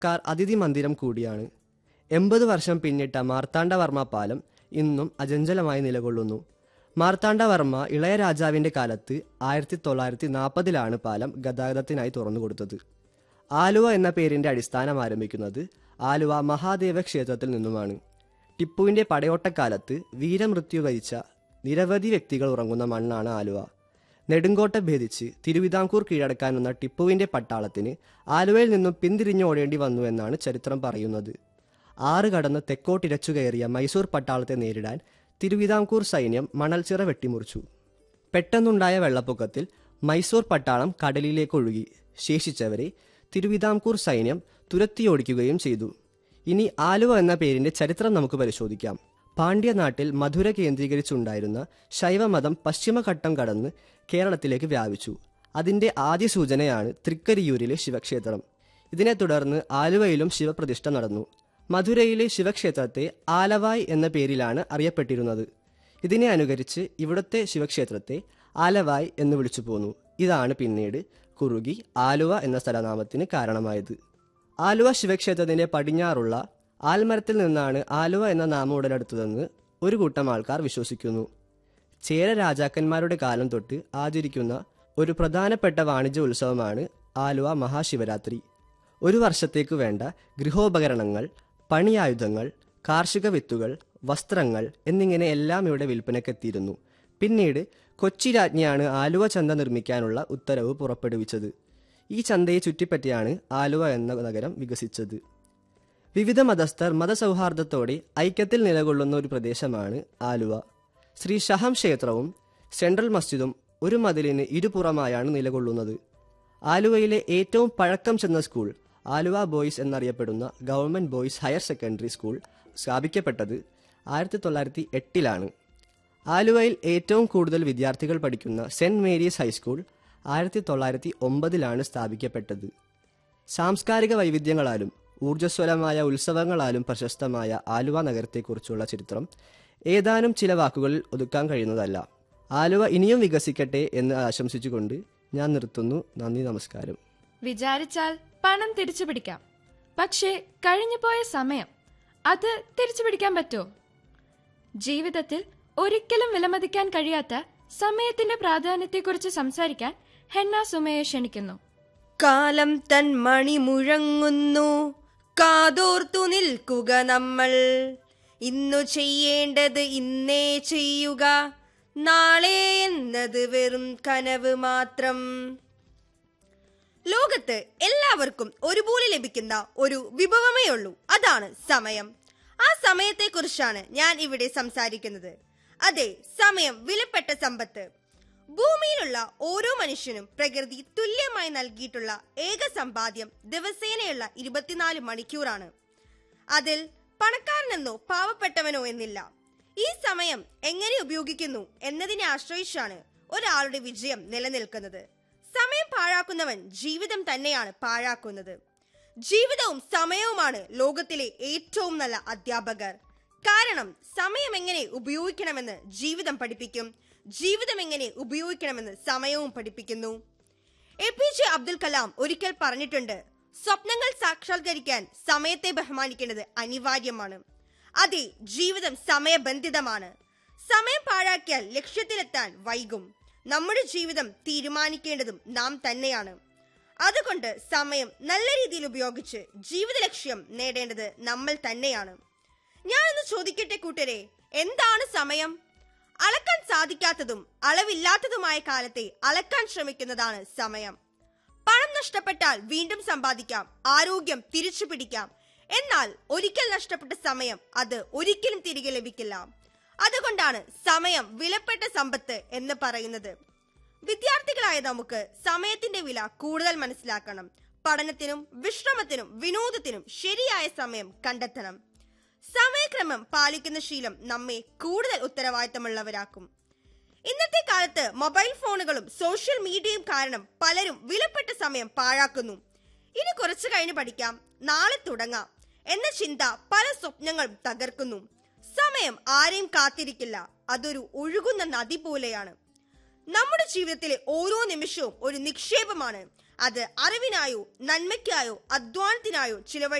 car അതിഥി മന്ദിരം കൂടിയാണ് എൺപത് വർഷം പിന്നിട്ട മാർത്താണ്ഡവർമ്മ പാലം ഇന്നും അചഞ്ചലമായി നിലകൊള്ളുന്നു മാർത്താണ്ഡവർമ്മ ഇളയ രാജാവിന്റെ കാലത്ത് ആയിരത്തി തൊള്ളായിരത്തി നാൽപ്പതിലാണ് പാലം ഗതാഗതത്തിനായി തുറന്നുകൊടുത്തത് ആലുവ എന്ന പേരിന്റെ അടിസ്ഥാനം ആരംഭിക്കുന്നത് ആലുവ മഹാദേവ ക്ഷേത്രത്തിൽ നിന്നുമാണ് ടിപ്പുവിന്റെ പടയോട്ടക്കാലത്ത് വീരമൃത്യു വരിച്ച നിരവധി വ്യക്തികൾ ഉറങ്ങുന്ന മണ്ണാണ് ആലുവ നെടുങ്കോട്ട ഭേദിച്ച് തിരുവിതാംകൂർ കീഴടക്കാനെന്ന ടിപ്പുവിന്റെ പട്ടാളത്തിന് ആലുവയിൽ നിന്നും പിന്തിരിഞ്ഞു ഓടേണ്ടി വന്നു എന്നാണ് ചരിത്രം പറയുന്നത് ആറ് കടന്ന് തെക്കോട്ടിരച്ചു കയറിയ മൈസൂർ പട്ടാളത്തെ നേരിടാൻ തിരുവിതാംകൂർ സൈന്യം മണൽച്ചിറ വെട്ടിമുറിച്ചു പെട്ടെന്നുണ്ടായ വെള്ളപ്പൊക്കത്തിൽ മൈസൂർ പട്ടാളം കടലിലേക്ക് ഒഴുകി ശേഷിച്ചവരെ തിരുവിതാംകൂർ സൈന്യം തുരത്തിയോടിക്കുകയും ചെയ്തു ഇനി ആലുവ എന്ന പേരിന്റെ ചരിത്രം നമുക്ക് പരിശോധിക്കാം പാണ്ഡ്യനാട്ടിൽ മധുര കേന്ദ്രീകരിച്ചുണ്ടായിരുന്ന ശൈവമതം പശ്ചിമഘട്ടം കടന്ന് കേരളത്തിലേക്ക് വ്യാപിച്ചു അതിന്റെ ആദ്യ സൂചനയാണ് തൃക്കരിയൂരിലെ ശിവക്ഷേത്രം ഇതിനെ തുടർന്ന് ആലുവയിലും ശിവപ്രതിഷ്ഠ നടന്നു മധുരയിലെ ശിവക്ഷേത്രത്തെ ആലവായ് എന്ന പേരിലാണ് അറിയപ്പെട്ടിരുന്നത് ഇതിനെ അനുകരിച്ച് ഇവിടുത്തെ ശിവക്ഷേത്രത്തെ ആലവായ് എന്ന് വിളിച്ചു പോന്നു ഇതാണ് പിന്നീട് കുറുകി ആലുവ എന്ന സ്ഥലനാമത്തിന് കാരണമായത് ആലുവ ശിവക്ഷേത്രത്തിന്റെ പടിഞ്ഞാറുള്ള ആൽമരത്തിൽ നിന്നാണ് ആലുവ എന്ന നാമം ഉടലെടുത്തതെന്ന് ഒരു കൂട്ടം ആൾക്കാർ വിശ്വസിക്കുന്നു ചേര രാജാക്കന്മാരുടെ കാലം തൊട്ട് ആചരിക്കുന്ന ഒരു പ്രധാനപ്പെട്ട വാണിജ്യ ഉത്സവമാണ് ആലുവ മഹാശിവരാത്രി ഒരു വർഷത്തേക്ക് വേണ്ട ഗൃഹോപകരണങ്ങൾ പണിയായുധങ്ങൾ കാർഷിക വിത്തുകൾ വസ്ത്രങ്ങൾ എന്നിങ്ങനെ എല്ലാം ഇവിടെ വിൽപ്പനക്കെത്തിയിരുന്നു പിന്നീട് കൊച്ചി രാജ്ഞിയാണ് ആലുവ ചന്ത നിർമ്മിക്കാനുള്ള ഉത്തരവ് പുറപ്പെടുവിച്ചത് ഈ ചന്തയെ ചുറ്റിപ്പറ്റിയാണ് ആലുവ എന്ന നഗരം വികസിച്ചത് വിവിധ മതസ്ഥർ മതസൗഹാർദ്ദത്തോടെ ഐക്യത്തിൽ നിലകൊള്ളുന്ന ഒരു പ്രദേശമാണ് ആലുവ ശ്രീ ഷഹം ക്ഷേത്രവും സെൻട്രൽ മസ്ജിദും ഒരു മതിലിന് ഇരുപുറമായാണ് നിലകൊള്ളുന്നത് ആലുവയിലെ ഏറ്റവും പഴക്കം ചെന്ന സ്കൂൾ ആലുവ ബോയ്സ് എന്നറിയപ്പെടുന്ന government boys higher secondary school സ്ഥാപിക്കപ്പെട്ടത് ആയിരത്തി തൊള്ളായിരത്തി എട്ടിലാണ് ആലുവയിൽ ഏറ്റവും കൂടുതൽ വിദ്യാർത്ഥികൾ പഠിക്കുന്ന സെന്റ് മേരീസ് ഹൈസ്കൂൾ ആയിരത്തി തൊള്ളായിരത്തി ഒമ്പതിലാണ് സ്ഥാപിക്കപ്പെട്ടത് സാംസ്കാരിക വൈവിധ്യങ്ങളാലും ഊർജ്ജസ്വലമായ ഉത്സവങ്ങളാലും പ്രശസ്തമായ ആലുവ നഗരത്തെക്കുറിച്ചുള്ള ചരിത്രം ഏതാനും ചില വാക്കുകളിൽ ഒതുക്കാൻ കഴിയുന്നതല്ല ആലുവ ഇനിയും വികസിക്കട്ടെ എന്ന് ആശംസിച്ചുകൊണ്ട് ഞാൻ നിർത്തുന്നു നന്ദി നമസ്കാരം വിചാരിച്ചാൽ പണം തിരിച്ചു പിടിക്കാം പക്ഷേ കഴിഞ്ഞുപോയ സമയം അത് തിരിച്ചു പിടിക്കാൻ പറ്റോ ജീവിതത്തിൽ ഒരിക്കലും വിലമതിക്കാൻ കഴിയാത്ത സമയത്തിന്റെ പ്രാധാന്യത്തെക്കുറിച്ച് സംസാരിക്കാൻ ഹെന്ന സുമയെ ക്ഷണിക്കുന്നു കാലം തൻ മണി മുഴങ്ങുന്നു കാതോർത്തു നിൽക്കുക നമ്മൾ ഇന്നു ചെയ്യേണ്ടത് ഇന്നേ ചെയ്യുക നാളെ എന്നത് വെറും കനവ് മാത്രം ലോകത്ത് എല്ലാവർക്കും ഒരുപോലെ ലഭിക്കുന്ന ഒരു വിഭവമേ ഉള്ളൂ അതാണ് സമയം ആ സമയത്തെക്കുറിച്ചാണ് ഞാൻ ഇവിടെ സംസാരിക്കുന്നത് അതെ സമയം വിലപ്പെട്ട സമ്പത്ത് ഭൂമിയിലുള്ള ഓരോ മനുഷ്യനും പ്രകൃതി തുല്യമായി നൽകിയിട്ടുള്ള ഏക സമ്പാദ്യം ദിവസേനയുള്ള ഇരുപത്തിനാല് മണിക്കൂറാണ് അതിൽ പണക്കാരനെന്നോ പാവപ്പെട്ടവനോ എന്നില്ല ഈ സമയം എങ്ങനെ ഉപയോഗിക്കുന്നു എന്നതിനെ ആശ്രയിച്ചാണ് ഒരാളുടെ വിജയം നിലനിൽക്കുന്നത് സമയം പാഴാക്കുന്നവൻ ജീവിതം തന്നെയാണ് പാഴാക്കുന്നത് ജീവിതവും സമയവുമാണ് ലോകത്തിലെ ഏറ്റവും നല്ല അധ്യാപകർ കാരണം സമയം എങ്ങനെ ഉപയോഗിക്കണമെന്ന് ജീവിതം പഠിപ്പിക്കും ജീവിതം എങ്ങനെ ഉപയോഗിക്കണമെന്ന് സമയവും പഠിപ്പിക്കുന്നു A P J Abdul Kalam ഒരിക്കൽ പറഞ്ഞിട്ടുണ്ട് സ്വപ്നങ്ങൾ സാക്ഷാത്കരിക്കാൻ സമയത്തെ ബഹുമാനിക്കേണ്ടത് അനിവാര്യമാണ് അതെ ജീവിതം സമയബന്ധിതമാണ് സമയം പാഴാക്കിയാൽ ലക്ഷ്യത്തിലെത്താൻ വൈകും നമ്മുടെ ജീവിതം തീരുമാനിക്കേണ്ടതും നാം തന്നെയാണ് അതുകൊണ്ട് സമയം നല്ല രീതിയിൽ ഉപയോഗിച്ച് ജീവിത ലക്ഷ്യം നേടേണ്ടത് നമ്മൾ തന്നെയാണ് ഞാൻ ഇന്ന് ചോദിക്കട്ടെ കൂട്ടരെ എന്താണ് സമയം അളക്കാൻ സാധിക്കാത്തതും അളവില്ലാത്തതുമായ കാലത്തെ അളക്കാൻ ശ്രമിക്കുന്നതാണ് സമയം പണം നഷ്ടപ്പെട്ടാൽ വീണ്ടും സമ്പാദിക്കാം ആരോഗ്യം തിരിച്ചു പിടിക്കാം എന്നാൽ ഒരിക്കൽ നഷ്ടപ്പെട്ട സമയം അത് ഒരിക്കലും തിരികെ ലഭിക്കില്ല അതുകൊണ്ടാണ് സമയം വിലപ്പെട്ട സമ്പത്ത് എന്ന് പറയുന്നത് വിദ്യാർത്ഥികളായ നമുക്ക് സമയത്തിന്റെ വില കൂടുതൽ മനസ്സിലാക്കണം പഠനത്തിനും വിശ്രമത്തിനും വിനോദത്തിനും ശരിയായ സമയം കണ്ടെത്തണം സമയക്രമം പാലിക്കുന്ന ശീലം നമ്മെ കൂടുതൽ ഉത്തരവാദിത്തമുള്ളവരാക്കും ഇന്നത്തെ കാലത്ത് മൊബൈൽ ഫോണുകളും സോഷ്യൽ മീഡിയയും കാരണം പലരും വിലപ്പെട്ട സമയം പാഴാക്കുന്നു ഇനി കുറച്ചു കഴിഞ്ഞ് പഠിക്കാം നാളെ തുടങ്ങാം എന്ന ചിന്ത പല സ്വപ്നങ്ങളും തകർക്കുന്നു സമയം ആരെയും കാത്തിരിക്കില്ല അതൊരു ഒഴുകുന്ന നദി പോലെയാണ് നമ്മുടെ ജീവിതത്തിലെ ഓരോ നിമിഷവും ഒരു നിക്ഷേപമാണ് അത് അറിവിനായോ നന്മയ്ക്കായോ അധ്വാനത്തിനായോ ചിലവഴി